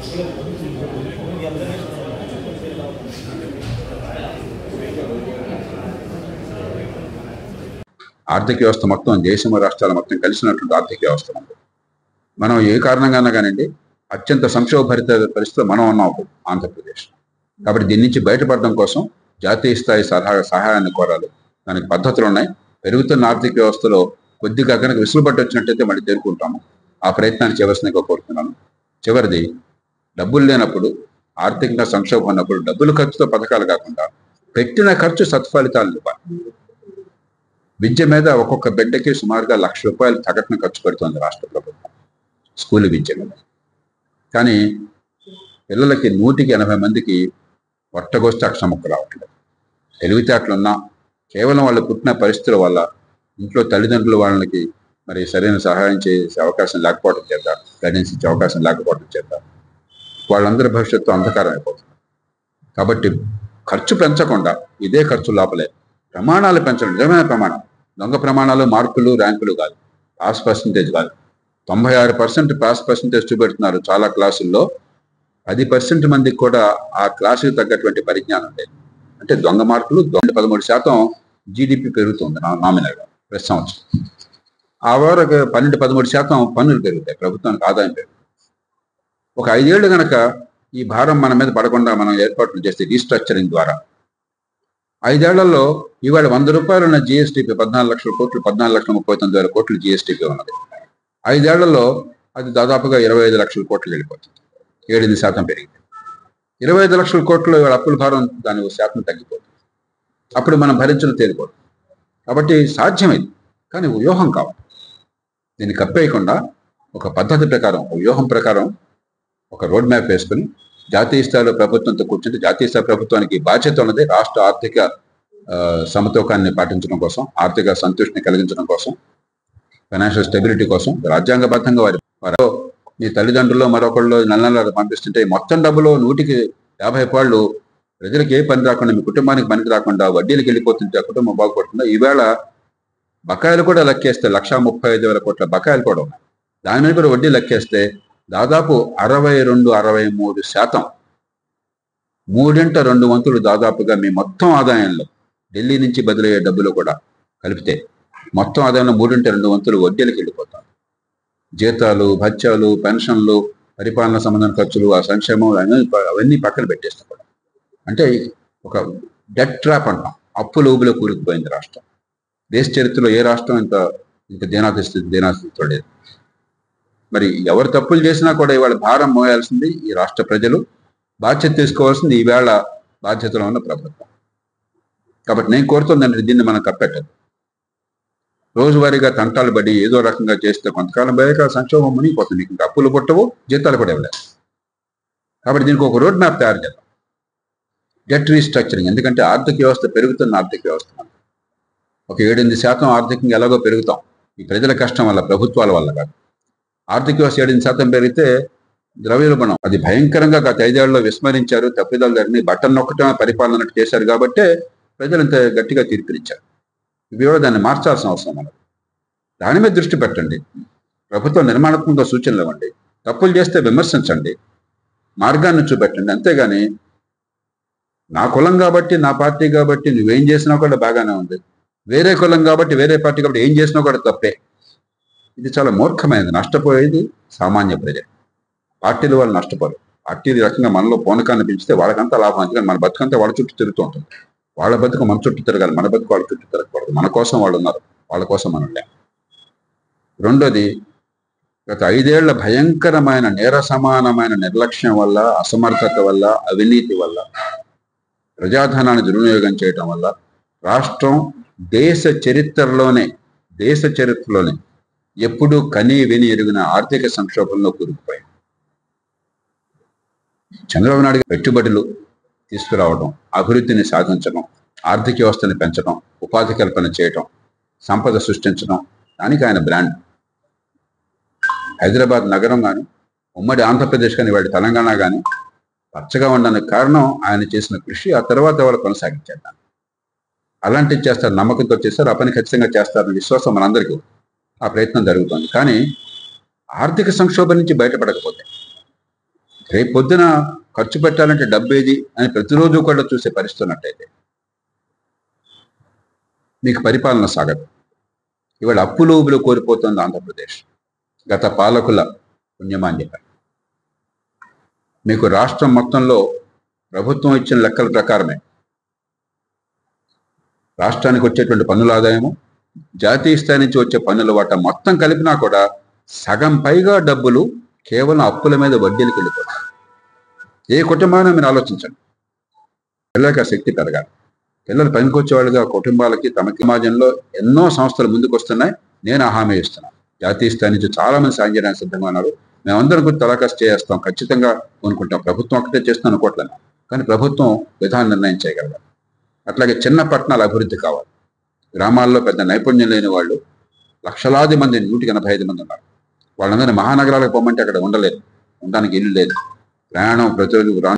ఆర్థిక వ్యవస్థ మొత్తం దేశం రాష్ట్రాల మొత్తం కలిసినటువంటి ఆర్థిక వ్యవస్థ ఉంది మనం ఏ కారణంగానే కానివ్వండి అత్యంత సంక్షోభరిత పరిస్థితిలో మనం ఉన్నాం ఇప్పుడు ఆంధ్రప్రదేశ్ కాబట్టి దీని నుంచి బయటపడడం కోసం జాతీయ స్థాయి సలహా సహాయాన్ని కోరాలి దానికి పద్ధతులు ఉన్నాయి పెరుగుతున్న ఆర్థిక వ్యవస్థలో కొద్దిగా కనుక విసులుబట్టి వచ్చినట్టయితే మళ్ళీ తేరుకుంటాము ఆ ప్రయత్నాన్ని చేయవలసిందిగా కోరుతున్నాను చివరిది డబ్బులు లేనప్పుడు ఆర్థికంగా సంక్షోభం ఉన్నప్పుడు డబ్బులు ఖర్చుతో పథకాలు కాకుండా పెట్టిన ఖర్చు సత్ఫలితాలు ఇవ్వాలి విద్య మీద ఒక్కొక్క బిడ్డకి సుమారుగా లక్ష రూపాయలు సగటున ఖర్చు పెడుతోంది రాష్ట్ర ప్రభుత్వం స్కూల్ విద్య మీద కానీ పిల్లలకి నూటికి ఎనభై మందికి పొట్టగొస్తే అక్షరముక్క రావట్లేదు తెలివితేటలున్నా కేవలం వాళ్ళు పుట్టిన పరిస్థితుల వల్ల ఇంట్లో తల్లిదండ్రులు వాళ్ళకి మరి సరైన సహాయం చేసే అవకాశం లేకపోవడం చేత గైడెన్స్ ఇచ్చే అవకాశం లేకపోవడం చేత వాళ్ళందరి భవిష్యత్తు అంధకారం అయిపోతుంది కాబట్టి ఖర్చు పెంచకుండా ఇదే ఖర్చు లోపలే ప్రమాణాలు పెంచడం నిజమైన ప్రమాణం దొంగ ప్రమాణాలు మార్కులు ర్యాంకులు కాదు పాస్ పర్సంటేజ్ కాదు తొంభై ఆరు పర్సెంట్ పాస్ పర్సంటేజ్ చూపెడుతున్నారు చాలా క్లాసుల్లో పది పర్సెంట్ మందికి కూడా ఆ క్లాసుకి తగ్గటువంటి పరిజ్ఞానం లేదు అంటే దొంగ మార్కులు దొంగ పదమూడు శాతం జీడిపి పెరుగుతుంది నామినల్గా ప్రతి సంవత్సరం ఆ వరకు పన్నెండు పదమూడు శాతం పన్నులు పెరుగుతాయి ప్రభుత్వానికి ఆదాయం పెరుగుతుంది ఒక ఐదేళ్లు గనక ఈ భారం మన మీద పడకుండా మనం ఏర్పాట్లు చేస్తే రీస్ట్రక్చరింగ్ ద్వారా ఐదేళ్లలో ఇవాళ వంద రూపాయలు ఉన్న జిఎస్టీపీ పద్నాలుగు లక్షల కోట్లు పద్నాలుగు లక్షల ముప్పై తొమ్మిది వేల కోట్లు జిఎస్టీపీ ఉన్నది ఐదేళ్లలో అది దాదాపుగా ఇరవై ఐదు లక్షల కోట్లు వెళ్ళిపోతుంది ఏడెనిమిది శాతం పెరిగింది ఇరవై ఐదు లక్షల కోట్లు ఇవాళ అప్పుల భారం దాని ఒక శాతం తగ్గిపోతుంది అప్పుడు మనం భరించడం తేలిపోతుంది కాబట్టి సాధ్యం ఇది కానీ వ్యూహం కావాలి దీన్ని కప్పేయకుండా ఒక పద్ధతి ప్రకారం ఒక వ్యూహం ప్రకారం ఒక రోడ్ మ్యాప్ వేసుకుని జాతీయ స్థాయిలో ప్రభుత్వంతో కూర్చుంటే జాతీయ స్థాయి ప్రభుత్వానికి బాధ్యత ఉన్నది రాష్ట్ర ఆర్థిక ఆ, సమతూకాన్ని పాటించడం కోసం ఆర్థిక సంతృష్టిని కలిగించడం కోసం ఫైనాన్షియల్ స్టెబిలిటీ కోసం రాజ్యాంగబద్ధంగా వారి వారు మీ తల్లిదండ్రులు మరొకళ్ళు నెల నెల పంపిస్తుంటే ఈ మొత్తం డబ్బులో నూటికి యాభై పాళ్ళు ప్రజలకు ఏ పని రాకుండా మీ కుటుంబానికి పనికి రాకుండా వడ్డీలకు వెళ్ళిపోతుంటే ఆ కుటుంబం బాగుపడుతుందా ఈవేళ బకాయిలు కూడా లెక్కేస్తే లక్షా ముప్పై ఐదు వేల కోట్ల బకాయిలు కూడా ఉన్నాయి దాని మీద కూడా వడ్డీ లెక్కేస్తే దాదాపు అరవై రెండు అరవై మూడు శాతం మూడింట రెండు వంతులు దాదాపుగా మీ మొత్తం ఆదాయంలో ఢిల్లీ నుంచి బదిలయ్యే డబ్బులు కూడా కలిపితే మొత్తం ఆదాయంలో మూడింట రెండు వంతులు వడ్డీలకు వెళ్ళిపోతాం జీతాలు భత్యాలు పెన్షన్లు పరిపాలన సంబంధం ఖర్చులు ఆ సంక్షేమం అవన్నీ అవన్నీ పక్కన పెట్టేస్తాం కూడా అంటే ఒక డెట్ ట్రాప్ అంటాం అప్పుల ఊబిలో కూరుకుపోయింది రాష్ట్రం దేశ చరిత్రలో ఏ రాష్ట్రం ఇంత ఇంత దీనాతి స్థితి దీనాస్థితితో లేదు మరి ఎవరు తప్పులు చేసినా కూడా ఇవాళ భారం మోయాల్సింది ఈ రాష్ట్ర ప్రజలు బాధ్యత తీసుకోవాల్సింది ఈవేళ బాధ్యతలో ఉన్న ప్రభుత్వం కాబట్టి నేను కోరుతుందండి దీన్ని మనం కప్పెట్టదు రోజువారీగా తంటాలు పడి ఏదో రకంగా చేస్తే కొంతకాలం పోయాక సంక్షోభం మునిగిపోతుంది మీకు ఇంకా అప్పులు పుట్టవు జీతాలు కూడా ఇవ్వలేదు కాబట్టి దీనికి ఒక రోడ్ మ్యాప్ తయారు చేద్దాం డెట్ రీస్ట్రక్చరింగ్ ఎందుకంటే ఆర్థిక వ్యవస్థ పెరుగుతున్న ఆర్థిక వ్యవస్థ మనది. ఒక ఏడెనిమిది శాతం ఆర్థికంగా ఎలాగో పెరుగుతాం ఈ ప్రజల కష్టం వల్ల ప్రభుత్వాల వల్ల కాదు ఆర్థిక వ్యవస్థ ఏడెనిమిది శాతం పెరిగితే ద్రవ్యోల్బణం అది భయంకరంగా గత ఐదేళ్లలో విస్మరించారు తప్పిదాలు జరిగినాయి బటన్ నొక్కటమే పరిపాలన అన్నట్టు చేశారు కాబట్టే ప్రజలు ఇంత గట్టిగా తీర్పునిచ్చారు ఇవి దాన్ని మార్చాల్సిన అవసరం మనకు దాని మీద దృష్టి పెట్టండి ప్రభుత్వం నిర్మాణాత్మక సూచనలు ఇవ్వండి తప్పులు చేస్తే విమర్శించండి మార్గాన్ని చూపెట్టండి అంతేగాని నా కులం కాబట్టి నా పార్టీ కాబట్టి నువ్వేం చేసినా కూడా బాగానే ఉంది వేరే కులం కాబట్టి వేరే పార్టీ కాబట్టి ఏం చేసినా కూడా తప్పే ఇది చాలా మూర్ఖమైనది నష్టపోయేది సామాన్య ప్రజలు పార్టీల వాళ్ళు నష్టపోరు పార్టీలు ఈ రకంగా మనలో పూనకాన్ని పెంచితే వాళ్ళకంతా లాభం అందుకని మన బతుకంతా వాళ్ళ చుట్టూ తిరుగుతూ ఉంటుంది వాళ్ళ బతుకు మన చుట్టూ తిరగాలి మన బతుకు వాళ్ళ చుట్టూ తిరగకూడదు మన కోసం వాళ్ళు ఉన్నారు వాళ్ళ కోసం మనం లేం రెండోది గత ఐదేళ్ల భయంకరమైన నేర సమానమైన నిర్లక్ష్యం వల్ల అసమర్థత వల్ల అవినీతి వల్ల ప్రజాధనాన్ని దుర్వినియోగం చేయటం వల్ల రాష్ట్రం దేశ చరిత్రలోనే దేశ చరిత్రలోనే ఎప్పుడూ కని విని ఎరిగిన ఆర్థిక సంక్షోభంలో కూరుకుపోయింది చంద్రబాబు నాయుడు గారు పెట్టుబడులు తీసుకురావడం అభివృద్ధిని సాధించడం ఆర్థిక వ్యవస్థని పెంచడం ఉపాధి కల్పన చేయడం సంపద సృష్టించడం దానికి ఆయన బ్రాండ్ హైదరాబాద్ నగరం కానీ ఉమ్మడి ఆంధ్రప్రదేశ్ కానీ వాడి తెలంగాణ కానీ పచ్చగా ఉండడానికి కారణం ఆయన చేసిన కృషి ఆ తర్వాత వాళ్ళు కొనసాగించారు దాన్ని. అలాంటివి చేస్తారు నమ్మకంతో చేస్తారు ఆ పని ఖచ్చితంగా చేస్తారని విశ్వాసం మనందరికీ ఉంది. ఆ ప్రయత్నం జరుగుతుంది కానీ ఆర్థిక సంక్షోభం నుంచి బయటపడకపోతే రేపు పొద్దున ఖర్చు పెట్టాలంటే డబ్బు ఏది అని ప్రతిరోజు కూడా చూసే పరిస్థితి ఉన్నట్టయితే మీకు పరిపాలన సాగదు ఇవాళ అప్పులు ఊబులు కోల్పోతుంది ఆంధ్రప్రదేశ్ గత పాలకుల పుణ్యమా అని చెప్పారు మీకు రాష్ట్రం మొత్తంలో ప్రభుత్వం ఇచ్చిన లెక్కల ప్రకారమే రాష్ట్రానికి వచ్చేటువంటి పన్నుల ఆదాయము జాతీయ స్థాయి నుంచి వచ్చే పన్నుల వాటా మొత్తం కలిపినా కూడా సగం పైగా డబ్బులు కేవలం అప్పుల మీద వడ్డీలకు వెళ్ళిపోతాయి ఏ కుటుంబాన్ని మీరు ఆలోచించండి పిల్లలకి ఆ శక్తి పెరగాలి పిల్లలు పనికొచ్చేవాళ్ళుగా కుటుంబాలకి తమ సమాజంలో ఎన్నో సంస్థలు ముందుకు వస్తున్నాయి నేను ఆ హామీ ఇస్తున్నాను జాతీయ స్థాయి నుంచి చాలా మంది సాయం చేయడానికి సిద్ధంగా ఉన్నారు మేమందరం కూడా తలాకాస్ చేస్తాం ఖచ్చితంగా కొనుక్కుంటాం ప్రభుత్వం ఒకటే చేస్తాం అనుకోవట్లేదు కానీ ప్రభుత్వం విధానం నిర్ణయం చేయగలగాలి అట్లాగే చిన్న పట్టణాల అభివృద్ధి కావాలి గ్రామాల్లో పెద్ద నైపుణ్యం లేని వాళ్ళు లక్షలాది మంది నూటికి ఎనభై ఐదు మంది ఉన్నారు వాళ్ళందరినీ మహానగరాలకు పొమ్మంటే అక్కడ ఉండలేదు ఉండడానికి ఇల్లు లేదు ప్రయాణం ప్రతిరోజు